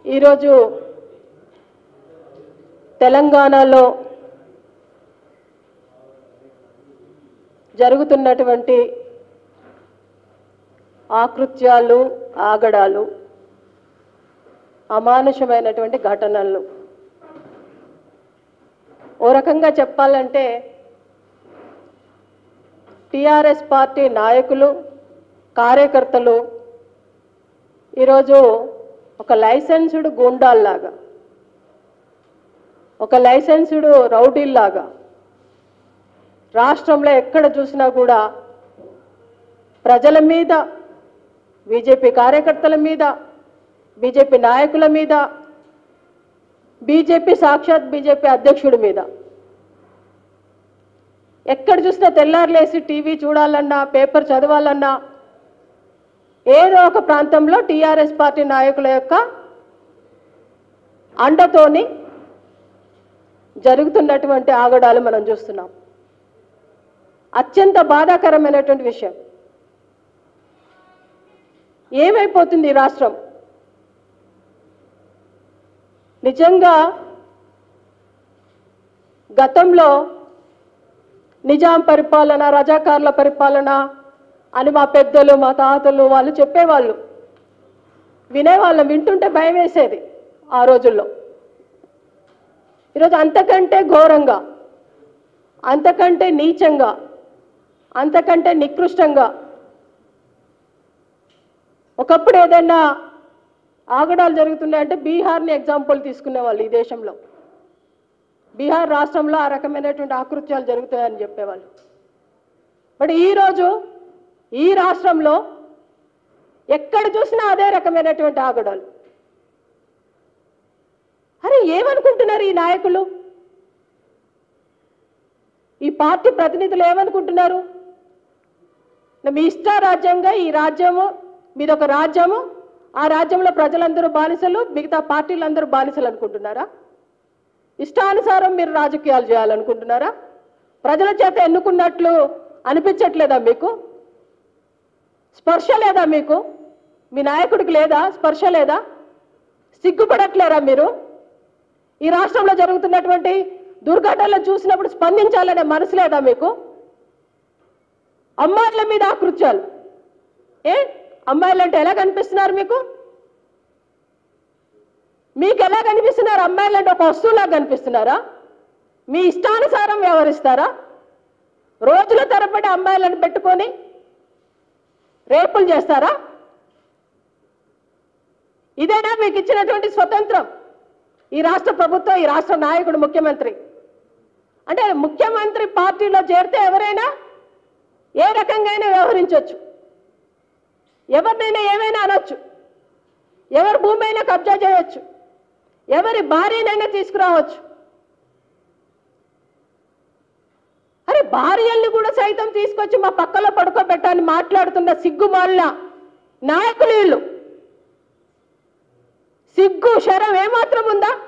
ఈరోజు తెలంగాణలో జరుగుతున్నటువంటి ఆకృత్యాలు ఆగడాలు అమానుషమైనటువంటి ఘటనలు ఓ రకంగా చెప్పాలంటే టిఆర్ఎస్ పార్టీ నాయకులు కార్యకర్తలు ఈరోజు ఒక లైసెన్స్డ్ గూండాల్లాగా ఒక లైసెన్స్డ్ రౌడీల్లాగా రాష్ట్రంలో ఎక్కడ చూసినా కూడా ప్రజల మీద బీజేపీ కార్యకర్తల మీద బీజేపీ నాయకుల మీద బీజేపీ సాక్షాత్ బీజేపీ అధ్యక్షుడి మీద ఎక్కడ చూసినా తెల్లారులేసి టీవీ చూడాలన్నా పేపర్ చదవాలన్నా ఏదో ఒక ప్రాంతంలో టీఆర్ఎస్ పార్టీ నాయకుల యొక్క అండతోని జరుగుతున్నటువంటి ఆగడాలు మనం చూస్తున్నాం అత్యంత బాధాకరమైనటువంటి విషయం ఏమైపోతుంది ఈ రాష్ట్రం నిజంగా గతంలో నిజాం పరిపాలన రజాకార్ల పరిపాలన అని మా పెద్దలు మా తాతలు వాళ్ళు చెప్పేవాళ్ళు వినేవాళ్ళం వింటుంటే భయం వేసేది ఆ రోజుల్లో ఈరోజు అంతకంటే ఘోరంగా అంతకంటే నీచంగా అంతకంటే నికృష్టంగా ఒకప్పుడు ఏదైనా ఆగడాలు జరుగుతున్నాయంటే బీహార్ని ఎగ్జాంపుల్ తీసుకునేవాళ్ళు ఈ దేశంలో బీహార్ రాష్ట్రంలో ఆ రకమైనటువంటి ఆకృత్యాలు జరుగుతాయని చెప్పేవాళ్ళు బట్ ఈరోజు ఈ రాష్ట్రంలో ఎక్కడ చూసినా అదే రకమైనటువంటి ఆగడాలు అరే ఏమనుకుంటున్నారు ఈ నాయకులు ఈ పార్టీ ప్రతినిధులు ఏమనుకుంటున్నారు మీ ఇష్టారాజ్యంగా ఈ రాజ్యము మీదొక రాజ్యము ఆ రాజ్యంలో ప్రజలందరూ బానిసలు మిగతా పార్టీలందరూ బానిసలు అనుకుంటున్నారా ఇష్టానుసారం మీరు రాజకీయాలు చేయాలనుకుంటున్నారా ప్రజల చేత ఎన్నుకున్నట్లు అనిపించట్లేదా మీకు స్పర్శ లేదా మీకు మీ నాయకుడికి లేదా స్పర్శ లేదా సిగ్గుపడట్లేరా మీరు ఈ రాష్ట్రంలో జరుగుతున్నటువంటి దుర్ఘటనలు చూసినప్పుడు స్పందించాలనే మనసు లేదా మీకు అమ్మాయిల మీద ఆకృత్యాలు ఏ అమ్మాయిలు అంటే ఎలా కనిపిస్తున్నారు మీకు మీకు ఎలా కనిపిస్తున్నారు అమ్మాయిలు అంటే ఒక వస్తువులా కనిపిస్తున్నారా మీ ఇష్టానుసారం వ్యవహరిస్తారా రోజుల తరబడి అమ్మాయిలను పెట్టుకొని రేపులు చేస్తారా ఇదేనా మీకు ఇచ్చినటువంటి స్వతంత్రం ఈ రాష్ట్ర ప్రభుత్వం ఈ రాష్ట్ర నాయకుడు ముఖ్యమంత్రి అంటే ముఖ్యమంత్రి పార్టీలో చేరితే ఎవరైనా ఏ రకంగా అయినా వ్యవహరించవచ్చు ఎవరినైనా ఏమైనా అనొచ్చు ఎవరి భూమి అయినా కబ్జా చేయొచ్చు ఎవరి భార్యనైనా తీసుకురావచ్చు అరే భార్యల్ని కూడా సైతం తీసుకొచ్చి మా పక్కలో పడుకోబెట్టాలని మాట్లాడుతున్న సిగ్గుమాలిన నాయకులు వీళ్ళు సిగ్గు శరం ఏమాత్రం ఉందా